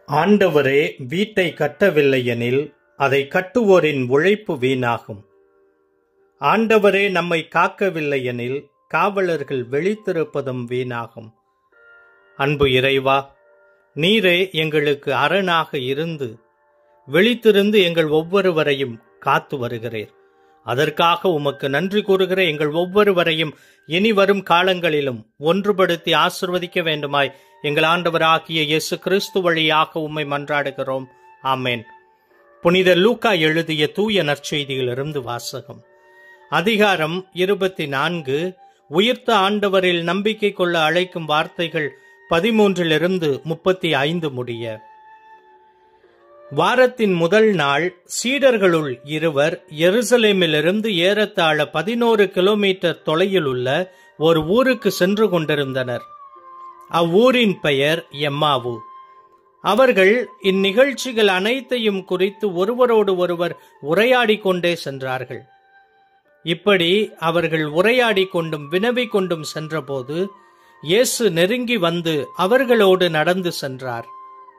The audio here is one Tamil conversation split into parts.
ஆண்டவரே வீட்டை கட்டவில்லையெனில் அதை கட்டுவோரின் உழைப்பு வீணாகும் ஆண்டவரே நம்மை காக்கவில்லையெனில் காவலர்கள் விழித்திருப்பதும் வீணாகும் அன்பு இறைவா நீரே எங்களுக்கு அரணாக இருந்து விழித்திருந்து எங்கள் ஒவ்வொருவரையும் காத்து வருகிறீர் அதற்காக உமக்கு நன்றி கூறுகிற எங்கள் ஒவ்வொருவரையும் இனி வரும் காலங்களிலும் ஒன்றுபடுத்தி ஆசிர்வதிக்க வேண்டுமாய் எங்கள் ஆண்டவராகிய இயேசு கிறிஸ்து வழியாக உம்மை மன்றாடுகிறோம் ஆமேன் புனித லூக்கா எழுதிய தூய நற்செய்தியிலிருந்து வாசகம் அதிகாரம் இருபத்தி நான்கு உயிர்த்த ஆண்டவரில் நம்பிக்கை கொள்ள அழைக்கும் வார்த்தைகள் பதிமூன்றிலிருந்து முப்பத்தி ஐந்து முடிய வாரத்தின் முதல் நாள் சீடர்களுள் இருவர் எருசலேமிலிருந்து ஏறத்தாழ பதினோரு கிலோமீட்டர் தொலையில் உள்ள ஒரு ஊருக்கு சென்று கொண்டிருந்தனர் அவ்வூரின் பெயர் எம்மாவு அவர்கள் இந்நிகழ்ச்சிகள் அனைத்தையும் குறித்து ஒருவரோடு ஒருவர் உரையாடிக் கொண்டே சென்றார்கள் இப்படி அவர்கள் உரையாடிக் கொண்டும் வினவிக் கொண்டும் சென்றபோது இயேசு நெருங்கி வந்து அவர்களோடு நடந்து சென்றார்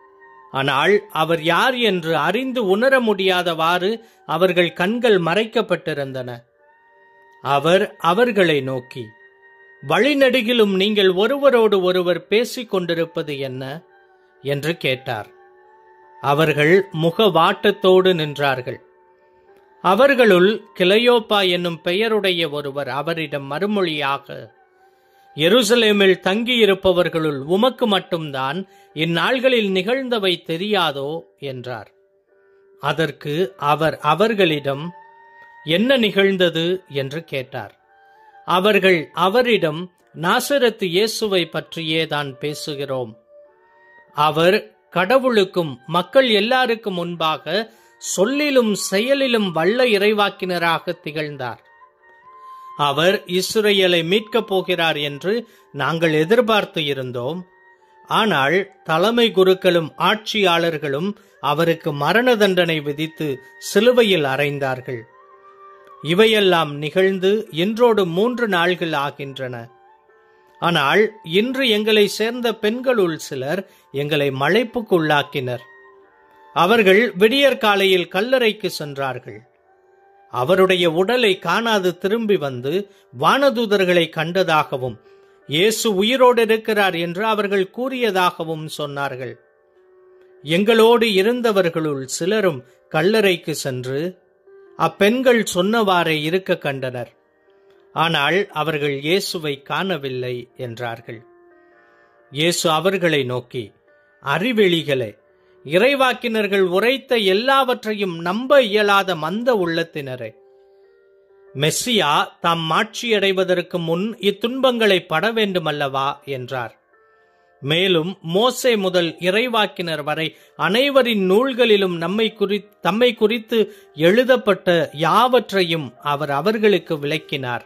ஆனால் அவர் யார் என்று அறிந்து உணர முடியாதவாறு அவர்கள் கண்கள் மறைக்கப்பட்டிருந்தன அவர் அவர்களை நோக்கி வழிநெடுகிலும் நீங்கள் ஒருவரோடு ஒருவர் பேசிக் கொண்டிருப்பது என்ன என்று கேட்டார் அவர்கள் முகவாட்டத்தோடு நின்றார்கள் அவர்களுள் கிளையோப்பா என்னும் பெயருடைய ஒருவர் அவரிடம் மறுமொழியாக எருசலேமில் தங்கியிருப்பவர்களுள் உமக்கு மட்டும்தான் இந்நாள்களில் நிகழ்ந்தவை தெரியாதோ என்றார் அதற்கு அவர் அவர்களிடம் என்ன நிகழ்ந்தது என்று கேட்டார் அவர்கள் அவரிடம் நாசரத்து இயேசுவை பற்றியே தான் பேசுகிறோம் அவர் கடவுளுக்கும் மக்கள் எல்லாருக்கும் முன்பாக சொல்லிலும் செயலிலும் வல்ல இறைவாக்கினராக திகழ்ந்தார் அவர் இஸ்ரேலை மீட்கப் போகிறார் என்று நாங்கள் எதிர்பார்த்து இருந்தோம் ஆனால் தலைமை குருக்களும் ஆட்சியாளர்களும் அவருக்கு மரண தண்டனை விதித்து சிலுவையில் அறைந்தார்கள் இவையெல்லாம் நிகழ்ந்து இன்றோடு மூன்று நாள்கள் ஆகின்றன ஆனால் இன்று எங்களை சேர்ந்த பெண்களுள் சிலர் எங்களை மலைப்புக்குள்ளாக்கினர் அவர்கள் விடியற் காலையில் கல்லறைக்கு சென்றார்கள் அவருடைய உடலை காணாது திரும்பி வந்து வானதூதர்களை கண்டதாகவும் இயேசு உயிரோடு இருக்கிறார் என்று அவர்கள் கூறியதாகவும் சொன்னார்கள் எங்களோடு இருந்தவர்களுள் சிலரும் கல்லறைக்கு சென்று அப்பெண்கள் சொன்னவாறே இருக்க கண்டனர் ஆனால் அவர்கள் இயேசுவை காணவில்லை என்றார்கள் இயேசு அவர்களை நோக்கி அறிவெளிகளே இறைவாக்கினர்கள் உரைத்த எல்லாவற்றையும் நம்ப இயலாத மந்த உள்ளத்தினரே மெஸ்ஸியா தாம் மாட்சியடைவதற்கு முன் இத்துன்பங்களை பட வேண்டுமல்லவா என்றார் மேலும் மோசே முதல் இறைவாக்கினர் வரை அனைவரின் நூல்களிலும் நம்மை குறி தம்மை குறித்து எழுதப்பட்ட யாவற்றையும் அவர் அவர்களுக்கு விளக்கினார்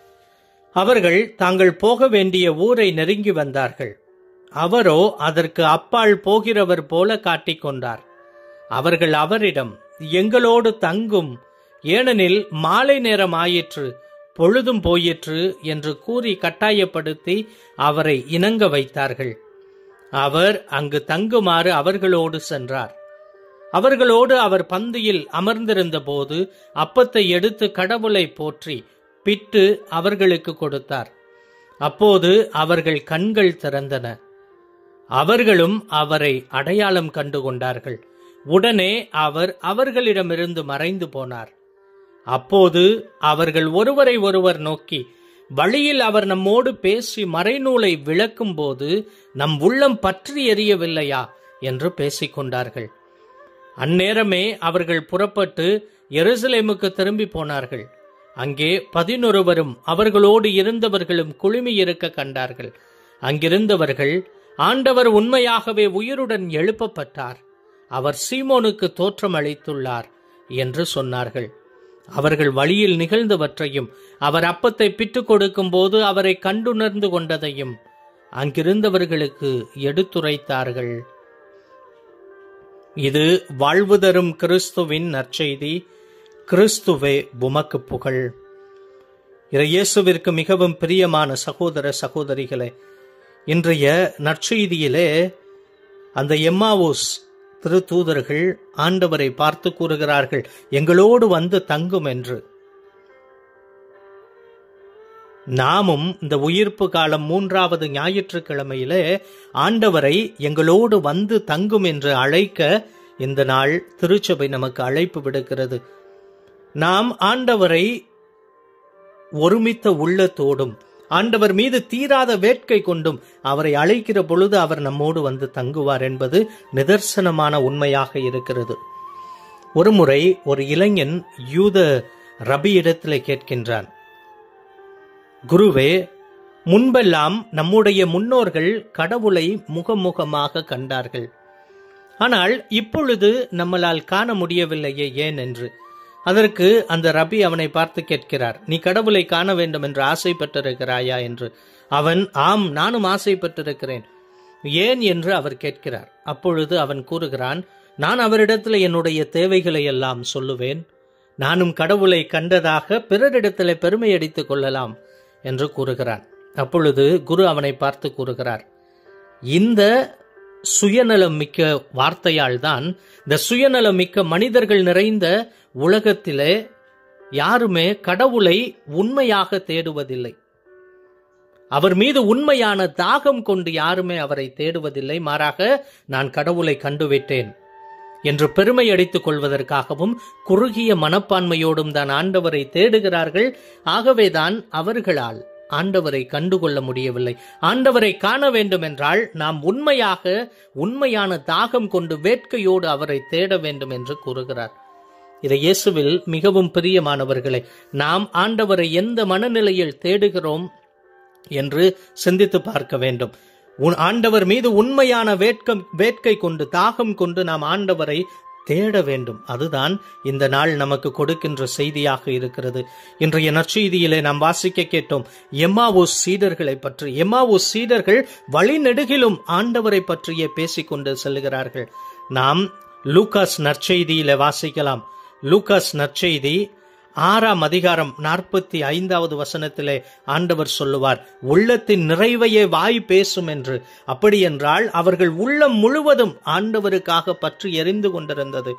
அவர்கள் தாங்கள் போக வேண்டிய ஊரை நெருங்கி வந்தார்கள் அவரோ அதற்கு அப்பால் போகிறவர் போல காட்டிக்கொண்டார் அவர்கள் அவரிடம் எங்களோடு தங்கும் ஏனெனில் மாலை நேரம் ஆயிற்று பொழுதும் போயிற்று என்று கூறி கட்டாயப்படுத்தி அவரை இணங்க வைத்தார்கள் அவர் அங்கு தங்குமாறு அவர்களோடு சென்றார் அவர்களோடு அவர் பந்தியில் அமர்ந்திருந்த போது அப்பத்தை எடுத்து கடவுளை போற்றி பிட்டு அவர்களுக்கு கொடுத்தார் அப்போது அவர்கள் கண்கள் திறந்தன அவர்களும் அவரை அடையாளம் கண்டு கொண்டார்கள் உடனே அவர் அவர்களிடமிருந்து மறைந்து போனார் அப்போது அவர்கள் ஒருவரை ஒருவர் நோக்கி வழியில் அவர் நம்மோடு பேசி மறைநூலை விளக்கும் போது நம் உள்ளம் பற்றி எரியவில்லையா என்று பேசிக்கொண்டார்கள் அந்நேரமே அவர்கள் புறப்பட்டு எருசலேமுக்கு திரும்பி போனார்கள் அங்கே பதினொருவரும் அவர்களோடு இருந்தவர்களும் குழுமி இருக்க கண்டார்கள் அங்கிருந்தவர்கள் ஆண்டவர் உண்மையாகவே உயிருடன் எழுப்பப்பட்டார் அவர் சீமோனுக்கு தோற்றம் அளித்துள்ளார் என்று சொன்னார்கள் அவர்கள் வழியில் நிகழ்ந்தவற்றையும் அவர் அப்பத்தை பிட்டுக் கொடுக்கும் போது அவரை கண்டுணர்ந்து கொண்டதையும் அங்கிருந்தவர்களுக்கு எடுத்துரைத்தார்கள் இது வாழ்வு தரும் கிறிஸ்துவின் நற்செய்தி கிறிஸ்துவே உமக்கு புகழ் இயேசுவிற்கு மிகவும் பிரியமான சகோதர சகோதரிகளே இன்றைய நற்செய்தியிலே அந்த எம்மாவூஸ் திருத்தூதர்கள் ஆண்டவரை பார்த்து கூறுகிறார்கள் எங்களோடு வந்து தங்கும் என்று நாமும் இந்த உயிர்ப்பு காலம் மூன்றாவது ஞாயிற்றுக்கிழமையிலே ஆண்டவரை எங்களோடு வந்து தங்கும் என்று அழைக்க இந்த நாள் திருச்சபை நமக்கு அழைப்பு விடுக்கிறது நாம் ஆண்டவரை ஒருமித்த உள்ளத்தோடும் ஆண்டவர் மீது தீராத வேட்கை கொண்டும் அவரை அழைக்கிற பொழுது அவர் நம்மோடு வந்து தங்குவார் என்பது நிதர்சனமான உண்மையாக இருக்கிறது ஒருமுறை ஒரு இளைஞன் யூத ரபியிடத்தில் கேட்கின்றான் குருவே முன்பெல்லாம் நம்முடைய முன்னோர்கள் கடவுளை முகமுகமாக கண்டார்கள் ஆனால் இப்பொழுது நம்மளால் காண முடியவில்லையே ஏன் என்று அதற்கு அந்த ரபி அவனை பார்த்து கேட்கிறார் நீ கடவுளை காண வேண்டும் என்று ஆசைப்பட்டிருக்கிறாயா என்று அவன் ஆம் நானும் ஆசைப்பட்டிருக்கிறேன் ஏன் என்று அவர் கேட்கிறார் அப்பொழுது அவன் கூறுகிறான் நான் அவரிடத்தில் என்னுடைய தேவைகளை எல்லாம் சொல்லுவேன் நானும் கடவுளை கண்டதாக பிறரிடத்தில் பெருமை அடித்துக் கொள்ளலாம் என்று கூறுகிறான் அப்பொழுது குரு அவனை பார்த்து கூறுகிறார் இந்த சுயநலம் மிக்க வார்த்தையால் தான் இந்த சுயநலம் மிக்க மனிதர்கள் நிறைந்த உலகத்திலே யாருமே கடவுளை உண்மையாக தேடுவதில்லை அவர் மீது உண்மையான தாகம் கொண்டு யாருமே அவரை தேடுவதில்லை மாறாக நான் கடவுளை கண்டுவிட்டேன் என்று பெருமை அடித்துக் கொள்வதற்காகவும் குறுகிய மனப்பான்மையோடும் தான் ஆண்டவரை தேடுகிறார்கள் ஆகவேதான் அவர்களால் ஆண்டவரை கண்டுகொள்ள முடியவில்லை ஆண்டவரை காண வேண்டும் என்றால் நாம் உண்மையாக உண்மையான தாகம் கொண்டு வேட்கையோடு அவரை தேட வேண்டும் என்று கூறுகிறார் இதை இயேசுவில் மிகவும் பிரியமானவர்களே நாம் ஆண்டவரை எந்த மனநிலையில் தேடுகிறோம் என்று சிந்தித்து பார்க்க வேண்டும் உன் ஆண்டவர் மீது உண்மையான வேட்கம் வேட்கை கொண்டு தாகம் கொண்டு நாம் ஆண்டவரை தேட வேண்டும் அதுதான் இந்த நாள் நமக்கு கொடுக்கின்ற செய்தியாக இருக்கிறது இன்றைய நற்செய்தியிலே நாம் வாசிக்க கேட்டோம் எம்மாவோ சீடர்களை பற்றி எம்மாவோ சீடர்கள் வழிநெடுகிலும் ஆண்டவரை பற்றியே பேசிக்கொண்டு செல்கிறார்கள் நாம் லூகாஸ் நற்செய்தியில வாசிக்கலாம் லூகாஸ் நற்செய்தி ஆறாம் அதிகாரம் நாற்பத்தி ஐந்தாவது வசனத்திலே ஆண்டவர் சொல்லுவார் உள்ளத்தின் நிறைவையே வாய் பேசும் என்று அப்படி என்றால் அவர்கள் உள்ளம் முழுவதும் ஆண்டவருக்காக பற்றி எரிந்து கொண்டிருந்தது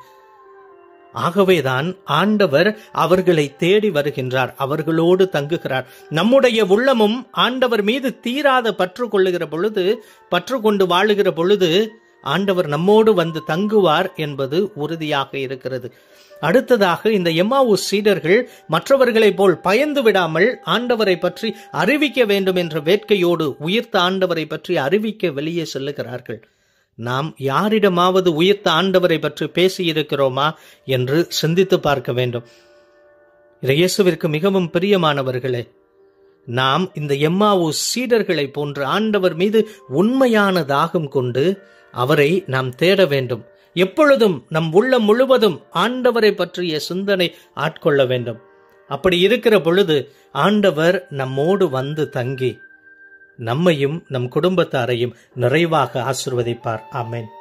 ஆகவேதான் ஆண்டவர் அவர்களை தேடி வருகின்றார் அவர்களோடு தங்குகிறார் நம்முடைய உள்ளமும் ஆண்டவர் மீது தீராத பற்று கொள்ளுகிற பொழுது பற்று கொண்டு வாழுகிற பொழுது ஆண்டவர் நம்மோடு வந்து தங்குவார் என்பது உறுதியாக இருக்கிறது அடுத்ததாக இந்த எம்மாவு சீடர்கள் மற்றவர்களைப் போல் பயந்து விடாமல் ஆண்டவரை பற்றி அறிவிக்க வேண்டும் என்ற வேட்கையோடு உயிர்த்த ஆண்டவரை பற்றி அறிவிக்க வெளியே செல்லுகிறார்கள் நாம் யாரிடமாவது உயிர்த்த ஆண்டவரை பற்றி பேசியிருக்கிறோமா என்று சிந்தித்து பார்க்க வேண்டும் இயேசுவிற்கு மிகவும் பிரியமானவர்களே நாம் இந்த எம்மாவு சீடர்களை போன்று ஆண்டவர் மீது உண்மையான தாகம் கொண்டு அவரை நாம் தேட வேண்டும் எப்பொழுதும் நம் உள்ளம் முழுவதும் ஆண்டவரை பற்றிய சிந்தனை ஆட்கொள்ள வேண்டும் அப்படி இருக்கிற பொழுது ஆண்டவர் நம்மோடு வந்து தங்கி நம்மையும் நம் குடும்பத்தாரையும் நிறைவாக ஆசிர்வதிப்பார் ஆமேன்